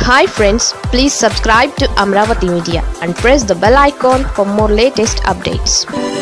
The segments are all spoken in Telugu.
hi friends please subscribe to Amaravati media and press the bell icon for more latest updates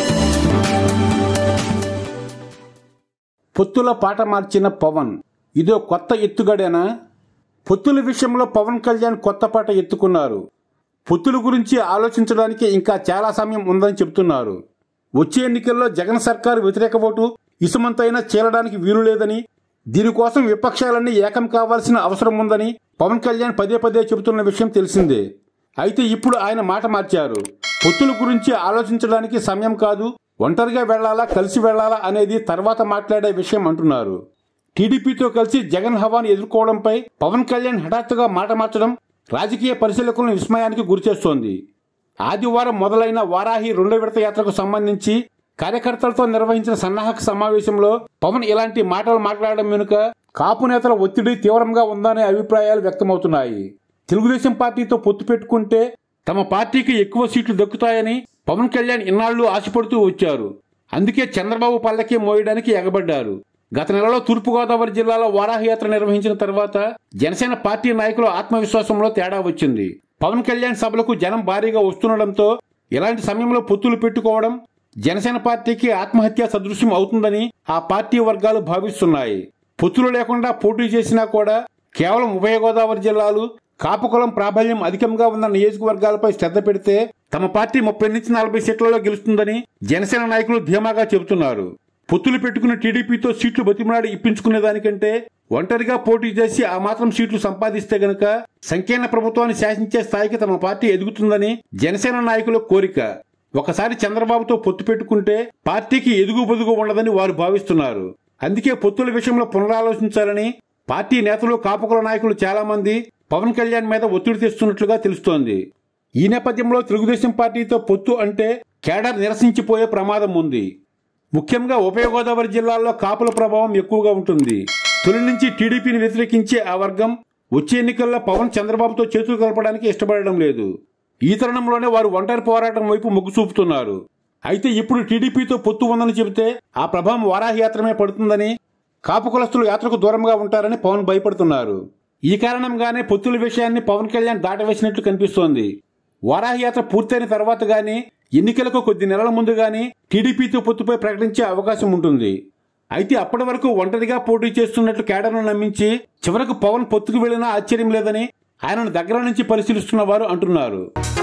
పొత్తుల పాట మార్చిన పవన్ ఇదో కొత్త ఎత్తుగడేనా పొత్తుల విషయంలో పవన్ కళ్యాణ్ కొత్త పాట ఎత్తుకున్నారు పొత్తుల గురించి ఆలోచించడానికి ఇంకా చాలా సమయం ఉందని చెబుతున్నారు వచ్చే ఎన్నికల్లో జగన్ సర్కారు వ్యతిరేక ఓటు ఇసుమంతైనా చీలడానికి వీలు లేదని దీనికోసం విపక్షాలన్నీ ఏకం కావాల్సిన అవసరం ఉందని పవన్ కళ్యాణ్ పదే పదే చెబుతున్న విషయం తెలిసిందే అయితే ఇప్పుడు ఆయన మాట మార్చారు పొత్తుల గురించి ఆలోచించడానికి సమయం కాదు ఒంటరిగా వెళ్లాలా కలిసి వెళ్లాలా అనేది తర్వాత మాట్లాడే విషయం అంటున్నారు టీడీపీతో కలిసి జగన్ హవాను ఎదుర్కోవడంపై పవన్ కళ్యాణ్ హఠాత్తుగా మాట మార్చడం రాజకీయ పరిశీలకులను విస్మయానికి గురిచేస్తోంది ఆదివారం మొదలైన వారాహి రెండో విడత యాత్రకు సంబంధించి కార్యకర్తలతో నిర్వహించిన సన్నాహక సమావేశంలో పవన్ ఇలాంటి మాటలు మాట్లాడడం వెనుక కాపు నేతల ఒత్తిడి తీవ్రంగా ఉందనే అభిప్రాయాలు వ్యక్తమవుతున్నాయి తెలుగుదేశం పార్టీతో పొత్తు పెట్టుకుంటే తమ పార్టీకి ఎక్కువ సీట్లు దక్కుతాయని పవన్ కళ్యాణ్ ఇన్నాళ్లు ఆశపడుతూ వచ్చారు అందుకే చంద్రబాబు పల్లకి మోయడానికి ఎగబడ్డారు గత నెలలో తూర్పుగోదావరి జిల్లాలో వారాహి యాత్ర నిర్వహించిన తర్వాత జనసేన పార్టీ నాయకుల ఆత్మవిశ్వాసంలో తేడా వచ్చింది పవన్ కళ్యాణ్ సభలకు జనం భారీగా వస్తుండటంతో ఇలాంటి సమయంలో పొత్తులు పెట్టుకోవడం జనసేన పార్టీకి ఆత్మహత్య సదృశ్యం అవుతుందని ఆ పార్టీ వర్గాలు భావిస్తున్నాయి పొత్తులు లేకుండా పోటీ చేసినా కూడా కేవలం ఉభయ గోదావరి జిల్లాలు కాపుకులం ప్రాబల్యం అధికంగా ఉన్న నియోజకవర్గాలపై శ్రద్ధ పెడితే తమ పార్టీ ముప్పై నుంచి నలభై సీట్లలో గెలుస్తుందని జనసేన నాయకులు ధీమాగా చెబుతున్నారు పొత్తులు పెట్టుకున్న టీడీపీతో సీట్లు బతిమలాడి ఇప్పించుకునే దానికంటే ఒంటరిగా పోటీ చేసి ఆ మాత్రం సీట్లు సంపాదిస్తే గనక సంకీర్ణ ప్రభుత్వాన్ని శాసించే స్థాయికి తమ పార్టీ ఎదుగుతుందని జనసేన నాయకుల కోరిక ఒకసారి చంద్రబాబుతో పొత్తు పెట్టుకుంటే పార్టీకి ఎదుగు బొదుగు ఉండదని వారు భావిస్తున్నారు అందుకే పొత్తుల విషయంలో పునరాలోచించాలని పార్టీ నేతలు కాపుకుల నాయకులు చాలా మంది పవన్ కళ్యాణ్ మీద ఒత్తిడి తెస్తున్నట్లుగా తెలుస్తోంది ఈ నేపథ్యంలో తెలుగుదేశం పార్టీతో పొత్తు అంటే కేడర్ నిరసించిపోయే ప్రమాదం ఉంది ముఖ్యంగా ఉభయ గోదావరి జిల్లాల్లో కాపుల ప్రభావం ఎక్కువగా ఉంటుంది తొలి నుంచి టీడీపీని వ్యతిరేకించే ఆ వర్గం వచ్చే ఎన్నికల్లో పవన్ చంద్రబాబుతో చేతులు కలపడానికి ఇష్టపడడం లేదు ఈ తరుణంలోనే వారు ఒంటరి పోరాటం వైపు మొగ్గు చూపుతున్నారు అయితే ఇప్పుడు టీడీపీతో పొత్తు ఉందని చెబితే ఆ ప్రభావం వారాహి యాత్రమే పడుతుందని కాపు కులస్తులు యాత్రకు దూరంగా ఉంటారని పవన్ భయపడుతున్నారు ఈ కారణంగానే పొత్తుల విషయాన్ని పవన్ కళ్యాణ్ దాటవేసినట్లు కనిపిస్తోంది వారాహి యాత్ర పూర్తయిన తర్వాత గాని ఎన్నికలకు కొద్ది నెలల ముందు గాని టీడీపీతో పొత్తుపై ప్రకటించే అవకాశం ఉంటుంది అయితే అప్పటి వరకు ఒంటరిగా పోటీ చేస్తున్నట్లు కేడర్ను నమ్మించి చివరకు పవన్ పొత్తుకు వెళ్లినా ఆశ్చర్యం లేదని ఆయనను దగ్గర నుంచి పరిశీలిస్తున్న వారు అంటున్నారు